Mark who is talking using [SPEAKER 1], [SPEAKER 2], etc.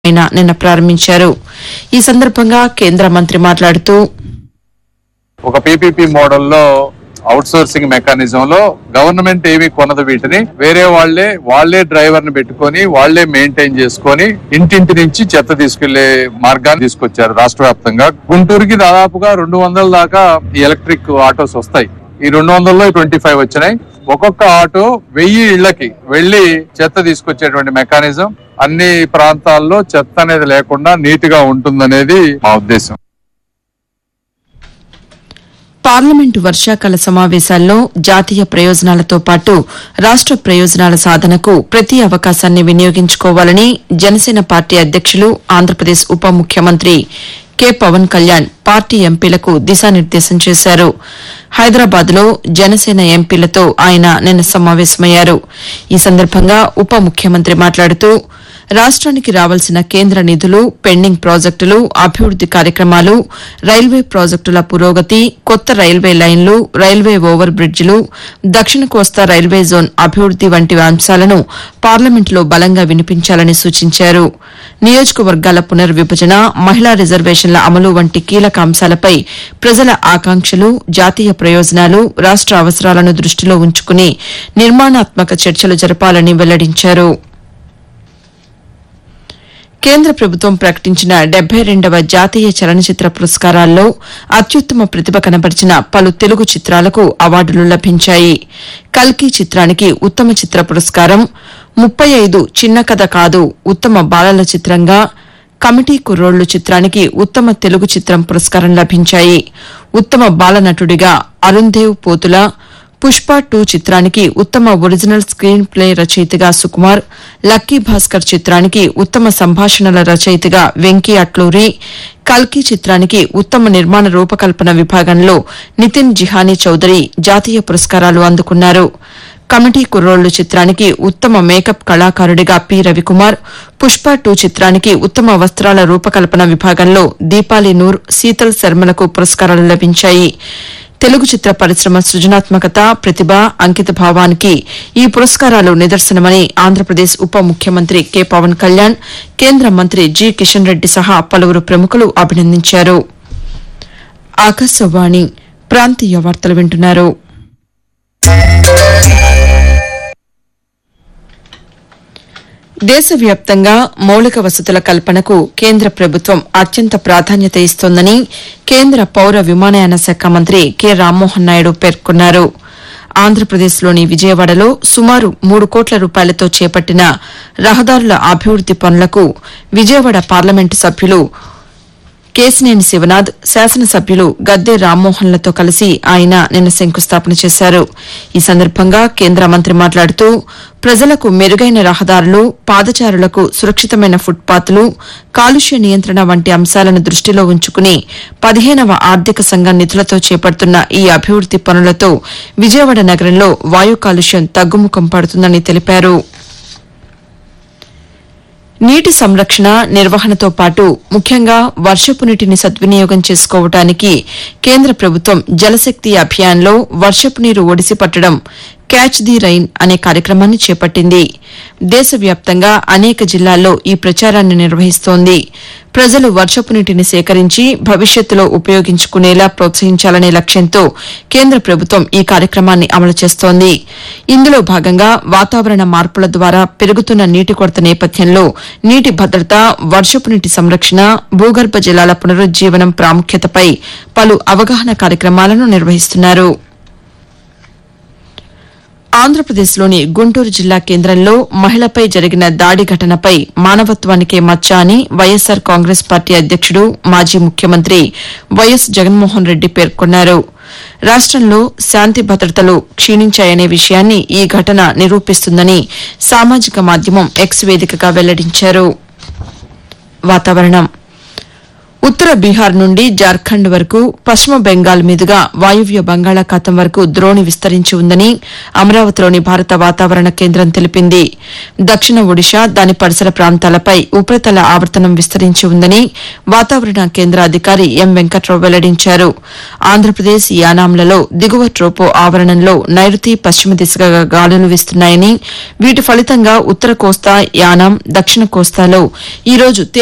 [SPEAKER 1] ఆయన నిన్న ప్రారంభించారు ఈ సందర్భంగా కేంద్ర మంత్రి మాట్లాడుతూ
[SPEAKER 2] ఒక పీపీపీ మోడల్లో అవుట్ సోర్సింగ్ మెకానిజం లో గవర్నమెంట్ ఏమి కొనదు వీటిని వేరే వాళ్ళే వాళ్ళే డ్రైవర్ ని పెట్టుకొని వాళ్ళే మెయింటైన్ చేసుకొని ఇంటింటి నుంచి చెత్త తీసుకెళ్లే మార్గాన్ని తీసుకొచ్చారు రాష్ట్ర వ్యాప్తంగా గుంటూరుకి దాదాపుగా రెండు వందల దాకా ఈ ఎలక్ట్రిక్ ఆటోస్ వస్తాయి ఈ రెండు వందల్లో ట్వంటీ ఫైవ్ వచ్చినాయి ఒక్కొక్క ఆటో వెయ్యి ఇళ్లకి వెళ్లి చెత్త తీసుకొచ్చేటువంటి మెకానిజం అన్ని ప్రాంతాల్లో చెత్త అనేది లేకుండా నీట్ గా ఉంటుందనేది మా ఉద్దేశం
[SPEAKER 1] పార్లమెంటు వర్షాకాల సమావేశాల్లో జాతీయ ప్రయోజనాలతో పాటు రాష్ట ప్రయోజనాల సాధనకు ప్రతి అవకాశాన్ని వినియోగించుకోవాలని జనసేన పార్టీ అధ్యక్షులు ఆంధ్రప్రదేశ్ ఉప ముఖ్యమంత్రి కె పవన్ కళ్యాణ్ పార్టీ ఎంపీలకు దిశానిర్దేశం చేశారు హైదరాబాద్ లో జనసేన ఎంపీలతో ఆయన నిన్న సమావేశమయ్యారు ఈ సందర్భంగా ఉప ముఖ్యమంత్రి మాట్లాడుతూ రాష్ట్రానికి రావాల్సిన కేంద్ర నిధులు పెండింగ్ ప్రాజెక్టులు అభివృద్ది కార్యక్రమాలు రైల్వే ప్రాజెక్టుల పురోగతి కొత్త రైల్వే లైన్లు రైల్వే ఓవర్ బ్రిడ్జిలు దక్షిణ కోస్తా రైల్వే జోన్ అభివృద్ది వంటి అంశాలను పార్లమెంటులో బలంగా వినిపించాలని సూచించారు నియోజకవర్గాల పునర్విభజన మహిళా రిజర్వేషన్ల అమలు వంటి కీలక అంశాలపై ప్రజల ఆకాంక్షలు జాతీయ ప్రయోజనాలు రాష్ట అవసరాలను దృష్టిలో ఉంచుకుని నిర్మాణాత్మక చర్చలు జరపాలని వెల్లడించారు కేంద్ర ప్రభుత్వం ప్రకటించిన డెబ్బై రెండవ జాతీయ చలనచిత్ర పురస్కారాల్లో అత్యుత్తమ ప్రతిభ కనబరిచిన పలు తెలుగు చిత్రాలకు అవార్డులు లభించాయి కల్కి చిత్రానికి ఉత్తమ చిత్ర పురస్కారం ముప్పై ఐదు చిన్న కథ కాదు ఉత్తమ బాలల చిత్రంగా కమిటీ కుర్రోళ్లు చిత్రానికి ఉత్తమ తెలుగు చిత్రం పురస్కారం లభించాయి ఉత్తమ బాలనటుడిగా అరుణ్ దేవ్ పోతుల పుష్ప టూ చిత్రానికి ఉత్తమ ఒరిజినల్ స్క్రీన్ ప్లే రచయితగా సుకుమార్ లక్కీ భాస్కర్ చిత్రానికి ఉత్తమ సంభాషణల రచయితగా వెంకీ అట్లూరి కల్కి చిత్రానికి ఉత్తమ నిర్మాణ రూపకల్పన విభాగంలో నితిన్ జిహానీ చౌదరి జాతీయ పురస్కారాలు అందుకున్నారు కమిటీ కుర్రోళ్లు చిత్రానికి ఉత్తమ మేకప్ కళాకారుడిగా పి రవికుమార్ పుష్ప టూ చిత్రానికి ఉత్తమ వస్త్రాల రూపకల్పన విభాగంలో దీపాలి నూర్ శీతల్ శర్మలకు పురస్కారాలు లభించాయి తెలుగు చిత్ర పరిశ్రమ సృజనాత్మకత ప్రతిభ అంకిత భావానికి ఈ పురస్కారాలు నిదర్శనమని ఆంధ్రప్రదేశ్ ఉప ముఖ్యమంత్రి కె పవన్ కళ్యాణ్ కేంద్ర మంత్రి జి కిషన్ రెడ్డి సహా పలువురు ప్రముఖులు అభినందించారు ఆకాశవాణి ప్రాంతీయ వార్తలు వింటున్నారు దేశవ్యాప్తంగా మౌలిక వసతుల కల్పనకు కేంద్ర ప్రభుత్వం అత్యంత ప్రాధాన్యత ఇస్తోందని కేంద్ర పౌర విమానయాన శాఖ మంత్రి కె రామ్మోహన్ నాయుడు పేర్కొన్నారు ఆంధ్రప్రదేశ్లోని విజయవాడలో సుమారు మూడు కోట్ల రూపాయలతో చేపట్టిన రహదారుల అభివృద్ది పనులకు విజయవాడ పార్లమెంటు సభ్యులు కేసినేని శివనాథ్ శాసనసభ్యులు గద్దె రామ్మోహన్లతో కలిసి ఆయన నిన్న శంకుస్థాపన చేశారు ఈ సందర్భంగా కేంద్ర మంత్రి మాట్లాడుతూ ప్రజలకు మెరుగైన రహదారులు పాదచారులకు సురక్షితమైన ఫుట్పాత్లు కాలుష్య నియంత్రణ వంటి అంశాలను దృష్టిలో ఉంచుకుని పదిహేనవ ఆర్థిక సంఘం నిధులతో చేపడుతున్న ఈ అభివృద్ది పనులతో విజయవాడ నగరంలో వాయు కాలుష్యం తగ్గుముఖం పడుతుందని తెలిపారు నీటి సంరక్షణ నిర్వహణతో పాటు ముఖ్యంగా వర్షపు నీటిని సద్వినియోగం చేసుకోవడానికి కేంద్ర ప్రభుత్వం జలశక్తి అభియాన్లో వర్షపు నీరు ఒడిసి పట్టడం క్యాచ్ ది రైన్ అనే కార్యక్రమాన్ని చేపట్టింది దేశవ్యాప్తంగా అనేక జిల్లాల్లో ఈ ప్రచారాన్ని నిర్వహిస్తోంది ప్రజలు వర్షపు నీటిని సేకరించి భవిష్యత్తులో ఉపయోగించుకునేలా ప్రోత్సహించాలనే లక్ష్యంతో కేంద్ర ప్రభుత్వం ఈ కార్యక్రమాన్ని అమలు చేస్తోంది ఇందులో భాగంగా వాతావరణ మార్పుల ద్వారా పెరుగుతున్న నీటి కొరత నేపథ్యంలో నీటి భద్రత వర్షపు నీటి సంరక్షణ భూగర్భ జలాల పునరుజ్జీవనం ప్రాముఖ్యతపై పలు అవగాహన కార్యక్రమాలను నిర్వహిస్తున్నారు ఆంధ్రప్రదేశ్లోని గుంటూరు జిల్లా కేంద్రంలో మహిళపై జరిగిన దాడి ఘటనపై మానవత్వానికే మచ్చ అని వైఎస్సార్ కాంగ్రెస్ పార్టీ అధ్యక్షుడు మాజీ ముఖ్యమంత్రి వైఎస్ జగన్మోహన్ రెడ్డి పేర్కొన్నారు రాష్టంలో శాంతి భద్రతలు క్షీణించాయనే విషయాన్ని ఈ ఘటన నిరూపిస్తుందని సామాజిక మాధ్యమం ఎక్స్ వేదికగా వెల్లడించారు వాతావరణం ఉత్తర బీహార్ నుండి జార్ఖండ్ వరకు పశ్చిమ బెంగాల్ మీదుగా వాయువ్య బంగాళాఖాతం వరకు ద్రోణి విస్తరించి ఉందని అమరావతిలోని భారత వాతావరణ కేంద్రం తెలిపింది దక్షిణ ఒడిషా దాని పరిసర ప్రాంతాలపై ఉపరితల ఆవర్తనం విస్తరించి ఉందని వాతావరణ కేంద్ర అధికారి ఎం వెంకట్రావు వెల్లడించారు ఆంధ్రప్రదేశ్ యానాంలలో దిగువ ట్రోపో ఆవరణంలో నైరుతి పశ్చిమ దిశగా గాలులు వీస్తున్నాయని వీటి ఫలితంగా ఉత్తర కోస్తా యానాం దక్షిణ కోస్తాలో ఈ రోజు